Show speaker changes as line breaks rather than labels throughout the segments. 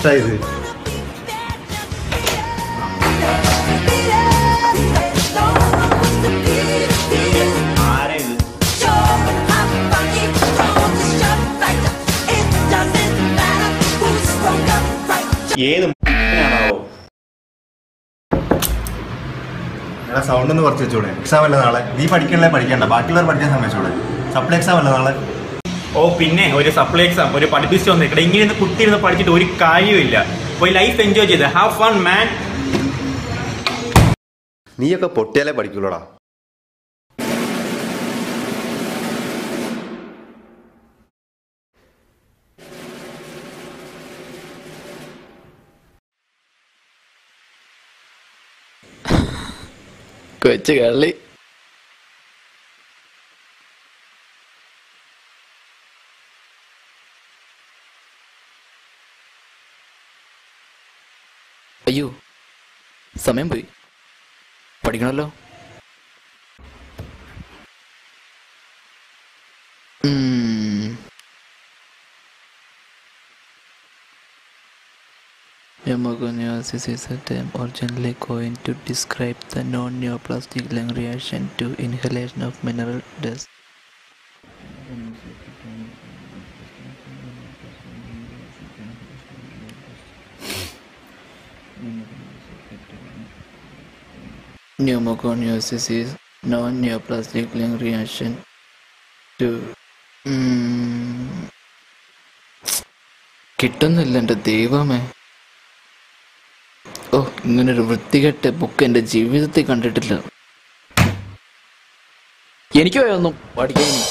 ഇഷ്ടായത്
ആരാ ഇത് ഏത് ആണാവോ
എടാ സൗണ്ട് ഒന്ന് കുറച്ച് വെച്ചൂടെ എക്സാം അല്ല നാളെ നീ പഠിക്കണല്ലേ പഠിക്കണ്ട ബാക്കിയുള്ളവർ പഠിക്കാൻ സമ്മതിച്ചൂടെ സപ്ലൈ എക്സാം അല്ല നാളെ
ഓ പിന്നെ ഒരു സപ്ലൈ എക്സാം ഒരു പഠിപ്പിച്ചു വന്നിട്ട് ഇങ്ങനെ ഇരുന്ന് കുത്തി ഇരുന്ന് പഠിച്ചിട്ട് ഒരു കാര്യമില്ല പോയി ലൈഫ് എൻജോയ് ചെയ്ത് ഹാവ് ഫൺ മാൻ
നീയൊക്കെ പൊട്ടിയാലേ പഠിക്കുള്ളൂടാ
കൊച്ചു കള്ളി അയ്യോ സമയം പോയി പഠിക്കണമല്ലോ ഉം. Pneumoconiosis is a term originally coined to describe the non-neoplastic lung reaction to inhalation of mineral dust. Pneumoconiosis is non-neoplastic lung reaction to ഉം. കിട്ടുന്നില്ല എൻ്റെ ദൈവമേ ഓ ഇങ്ങനൊരു വൃത്തികെട്ട ബുക്ക് എൻ്റെ ജീവിതത്തിൽ കണ്ടിട്ടില്ല എനിക്ക് ഒന്നും പഠിക്കാൻ ഇനി.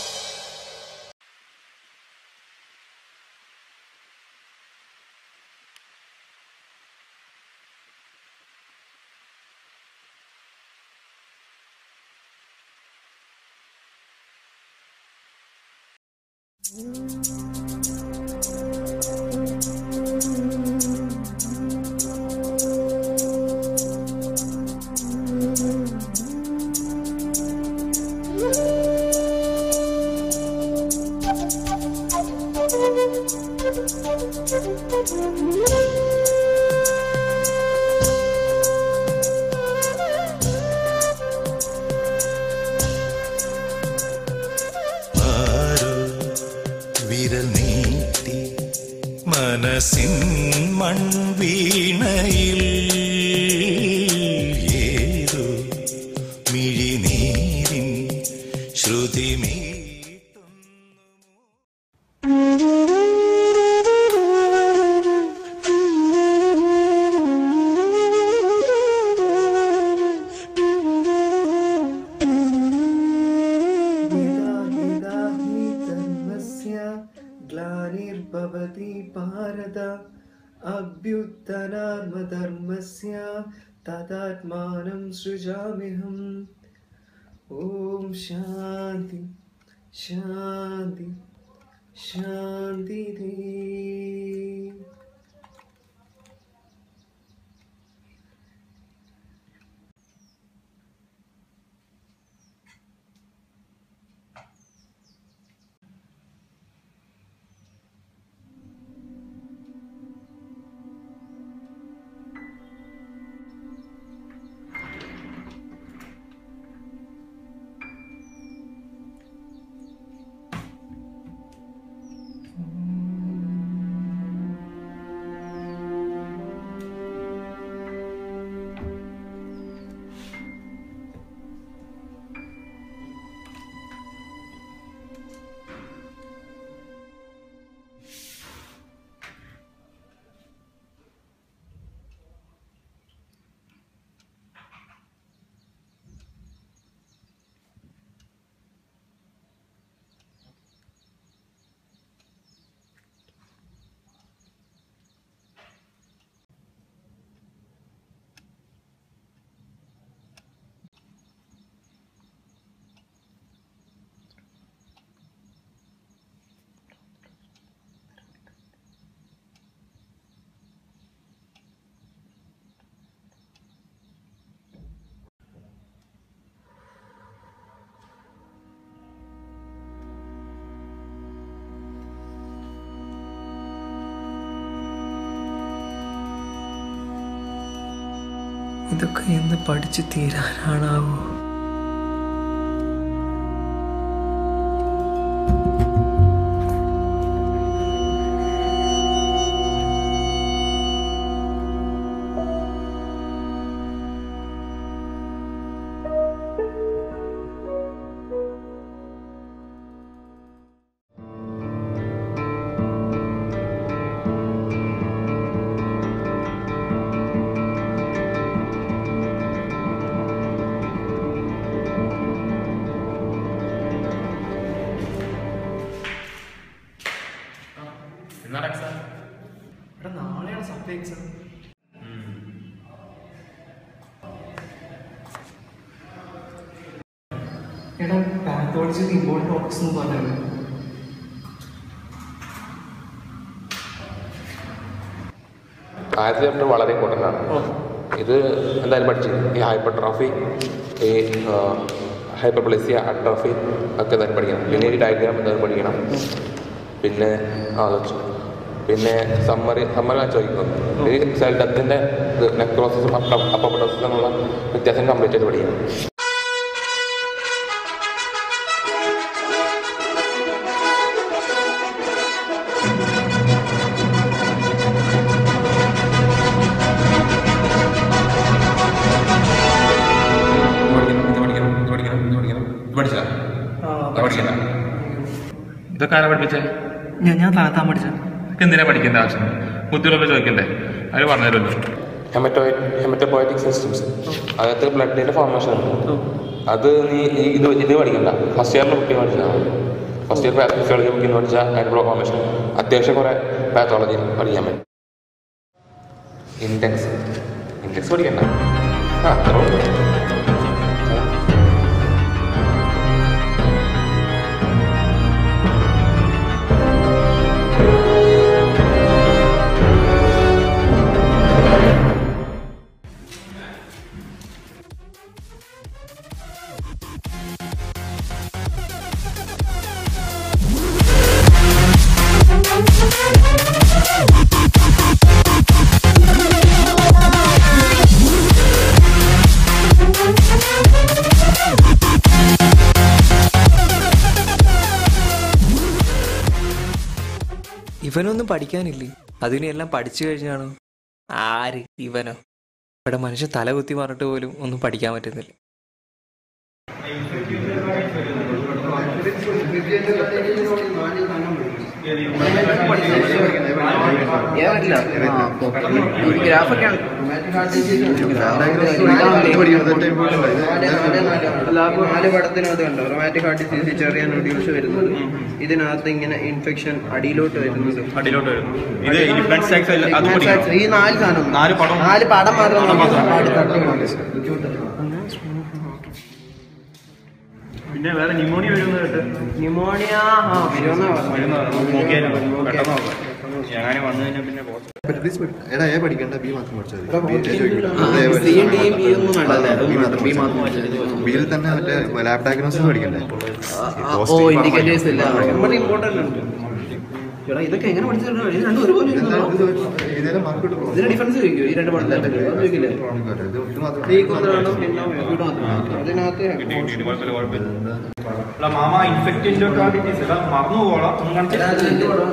ആരോ വിരൽ നീട്ടി മനസ്സിൻ മൺവീണയിൽ ഏതോ മിഴിനീരിൻ ശ്രുതി
ग्लानिर्भवति भारत अभ्युत्थनात्मधर्मस्य तदात्मानं सृजाम्यहम् ॐ शान्ति शान्ति शान्तिः ഇതൊക്കെ എന്ന് പഠിച്ചു തീരാനാണാവോ എടാ നാളെയാണ് സപ്ലൈ എക്സാം എടാ പാത്തോളജിക്ക് ഇമ്പോർട്ടൻ്റ് ടോപ്പിക്സ് എന്ന് പറഞ്ഞത്
ആദ്യത്തെ ചാപ്റ്റർ വളരെ ഇമ്പോർട്ടൻ്റ് ആണ് ഇത് എന്തായാലും പഠിച്ചു ഈ ഹൈപ്പർ ട്രോഫി ഈ ഹൈപ്പർപ്ലസിയ അട്രോഫി ഒക്കെ എന്തായാലും പഠിക്കണം പിന്നെ ഈ ഡയഗ്രാം എന്തായാലും പഠിക്കണം പിന്നെ ആ അത് വെച്ചു പിന്നെ സമ്മറി സമ്മറി ഞാൻ ചോദിക്കുന്നു ഈ സെൽ ഡെത്തിൻ്റെ നെക്രോസിസും അപ്പോപ്രോസിസും തമ്മിലുള്ള വ്യത്യാസം കംപ്ലീറ്റ് ആയിട്ട് പഠിക്കണം ഇത് പഠിക്കണം ഇത് പഠിക്കണം ഇത് പഠിക്കണം ഇത് പഠിച്ചാ അത് പഠിക്കണ്ട ഇതൊക്കെ ആരാ പഠിപ്പിച്ചേ
ഞാൻ ഞാൻ താത്താൻ പഠിച്ച
ഇതൊക്കെ എന്തിനാ പഠിക്കേണ്ട ആവശ്യം കുട്ടികളൊക്കെ ചോദിക്കണ്ടേ അവർ പറഞ്ഞുതരുമല്ലോ ഹെമറ്റോയി ഹെമറ്റോപോയറ്റിക് സിസ്റ്റംസ് അതായത് ബ്ലഡിൻ്റെ ഫോർമേഷൻ ഉണ്ട് അത് നീ ഈ ഇത് ഇത് പഠിക്കണ്ട ഫസ്റ്റ് ഇയറിൽ ബുക്ക് പഠിച്ചാൽ മതി ഫസ്റ്റ് ഇയർ ഫിസിയോളജി ബുക്കിൽ പഠിച്ചാൽ അതിൻ്റെ ഫോർമേഷൻ അത്യാവശ്യം കുറേ പാത്തോളജി പഠിക്കാൻ പറ്റും ഇൻഡെക്സ് ഇൻഡെക്സ് പഠിക്കണ്ട ആ അത്രേ ഉള്ളൂ.
ഇവനൊന്നും പഠിക്കാനില്ലേ അതിനെല്ലാം പഠിച്ചു കഴിഞ്ഞാണ് ആര് ഇവനോ ഇവിടെ മനുഷ്യൻ തല കുത്തി പറഞ്ഞിട്ട് പോലും ഒന്നും പഠിക്കാൻ പറ്റുന്നില്ല
നാല് പടത്തിനകത്ത് കണ്ടോ റൊമാറ്റിക് ഹാർട്ട് ഡിസീസ് ചെറിയ നോഡ്യൂൾസ് വരുന്നത് ഇതിനകത്ത് ഇങ്ങനെ ഇൻഫെക്ഷൻ അടിയിലോട്ട് വരുന്നത്
അടിയിലോട്ട് വരുന്നു ഇത് ഇൻഫ്ലുവൻസ് ടാക്സ് അത് പഠിക്കണം
ഈ നാല് സാധനം
നാല് പടം
നാല് പടം മാത്രം
പടം മാത്രം.
പാടി തട്ടി
പിന്നെ വേറെ ന്യൂമോണിയ വരുന്നത് കേട്ട്
ന്യൂമോണിയ ആ വരുമെന്നാ പറഞ്ഞത്.
നോക്കിയാലും പെട്ടെന്ന് നോക്കാം ഞാൻ വന്നു കഴിഞ്ഞാൽ പിന്നെ പോസ്റ്റ്
എടാ ഏ പഠിക്കണ്ട ബി മാത്രം പഠിച്ചാൽ
ഇവിടെ
മതി
കുറച്ച്
ചോദിക്കണം
സി യും ഡിയും ബി ഒന്നും വേണ്ട അല്ലേ?
ബി മാത്രം പഠിച്ചാൽ ബിയിൽ തന്നെ മറ്റേ ലാബ് ഡയഗ്നോസിസ് പഠിക്കണ്ടേ
ഓ ഇൻഡിക്കേറ്റേഴ്സ് ഇല്ല നമ്മുടെ ഇമ്പോർട്ടന്റ് ഉണ്ട് എടാ ഇതൊക്കെ എങ്ങനെ പഠിച്ചിട്ടുണ്ടോ ഇത് രണ്ടും ഒരുപോലെ ഇരിക്കുന്നോ?
ഇതേലും മാർക്ക് കിട്ടും
ഇതിന് ഡിഫറൻസ് ചോദിക്കോ ഈ രണ്ട് പടത്തിലൊക്കെ ചോദിക്കില്ലേ
ഇത് മാത്രം
ഈ കുതിരണം പിന്നെ വീട് മാത്രം അതിനകത്ത്
കുഴപ്പമില്ല കുഴപ്പമില്ല എടാ മാമ ഇൻഫെക്റ്റിന്റെ ഡിസീസ് എടാ മറന്നു പോകണം ഒന്ന് കാണിച്ചേ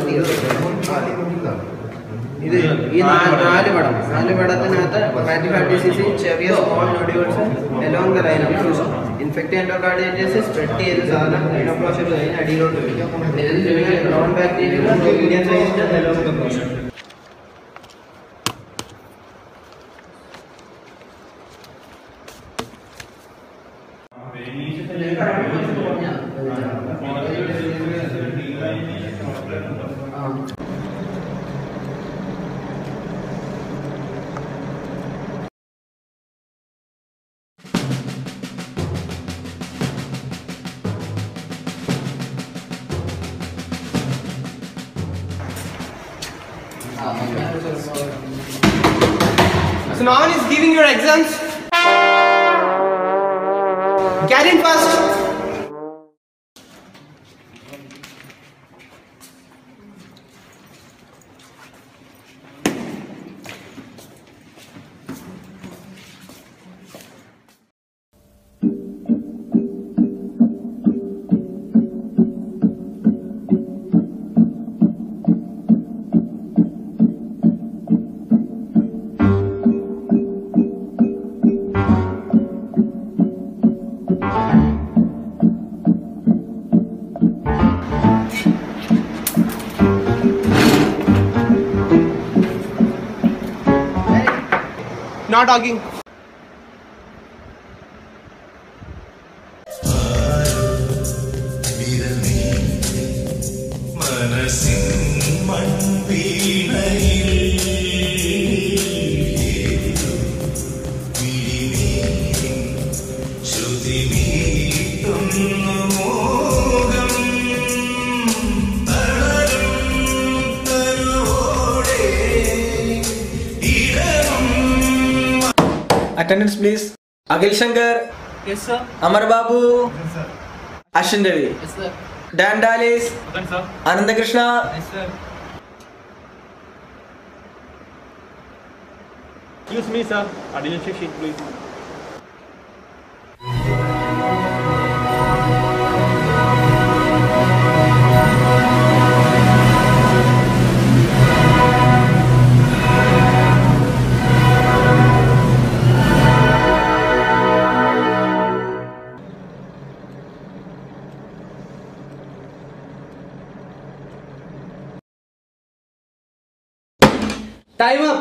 ഇത് ഈ നാല് നാല് പടം നാല് പടത്തിനകത്ത് റൊമാറ്റിക് ഹാർട്ട് ഡിസീസ് ചെറിയ small nodules along the line of fusion infect endocarditis spread ചെയ്ത സാധനം ഇനോപ്രോസസ് കഴിഞ്ഞ് അടിയിലോട്ട് വരും ഇതിൽ non bacterial medium size along the process So no one is giving your exams. Get in fast.
not talking.
വിരൽ നീട്ടി മനസ്സിൻ മൺവീണയിൽ ഏതോ മിഴിനീരിൻ ശ്രുതി മീട്ടുന്നു മോഹം തളരും തരുവോടെ ഇടറും
അറ്റൻഡൻസ് പ്ലീസ് അഖിൽ ശങ്കർ അമർ ബാബു അശ്വിൻ രവി ഡാൻ ഡാലിസ് Ananthakrishna
Excuse me, sir. Additional sheet, please.
Time up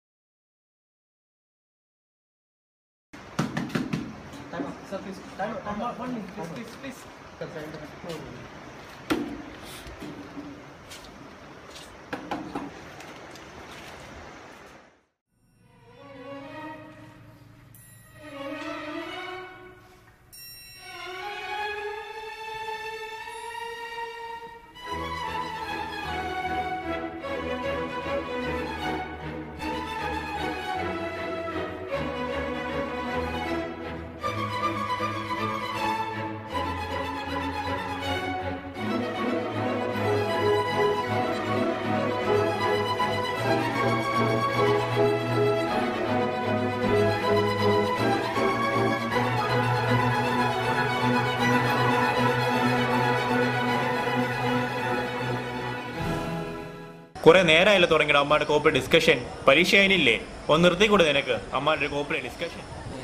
കുറെ നേരമായല്ലോ തുടങ്ങിയിട്ട് അമ്മയുടെ കോപ്പറേറ്റ് ഡിസ്കഷൻ പരീക്ഷ അതിനില്ലേ ഒന്ന് നിർത്തിക്കൂടെ നിനക്ക് അമ്മയുടെ കോപ്പറേറ്റ് ഡിസ്കഷൻ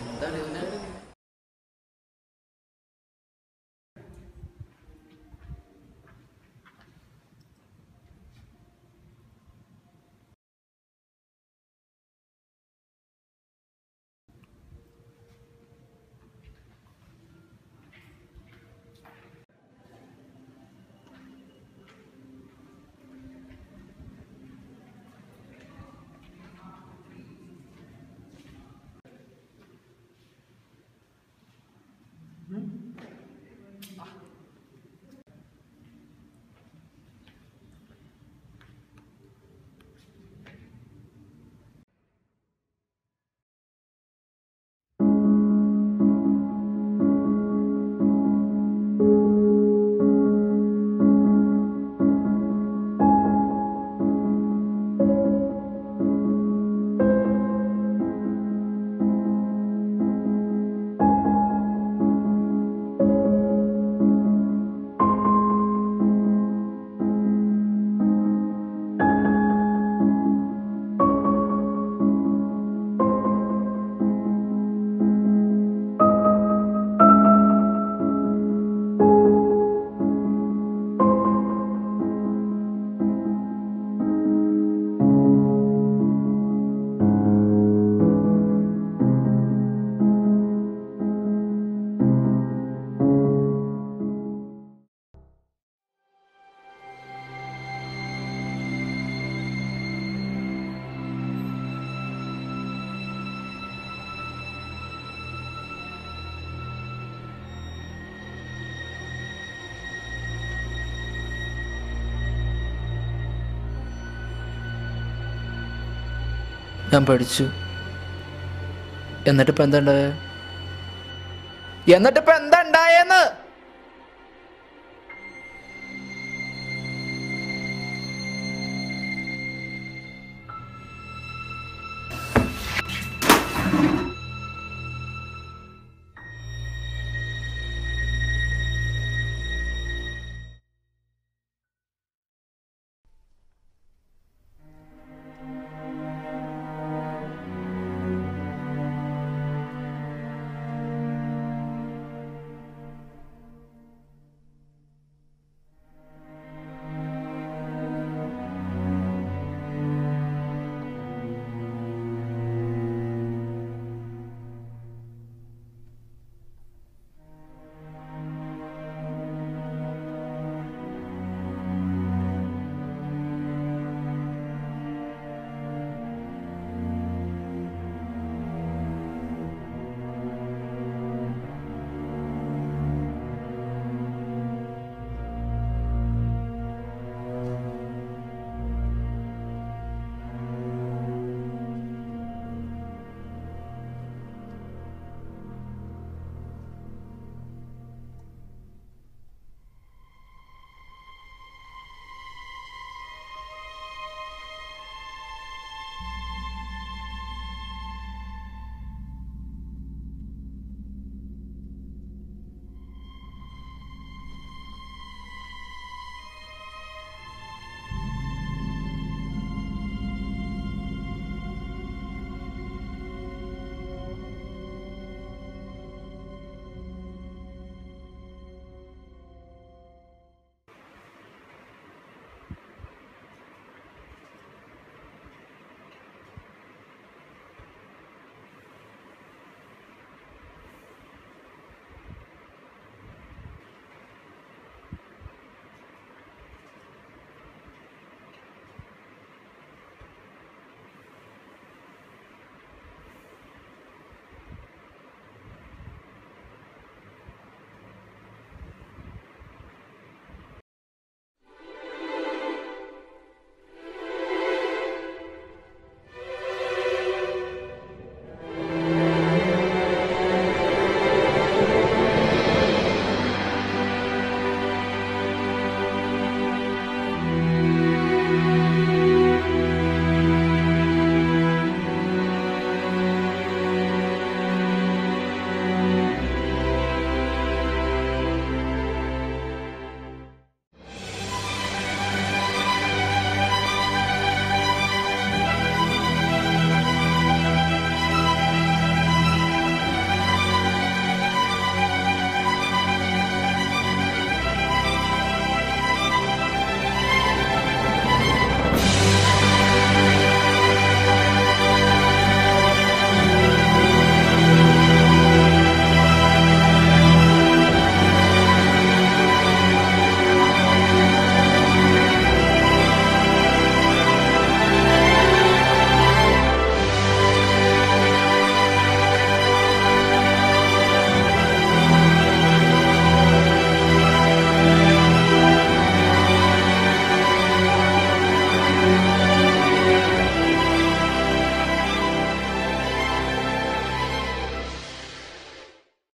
ഞാൻ പഠിച്ചു എന്നിട്ടിപ്പോൾ എന്താ ഉണ്ടായേ എന്നിട്ടിപ്പോൾ എന്താ ഉണ്ടായെന്ന്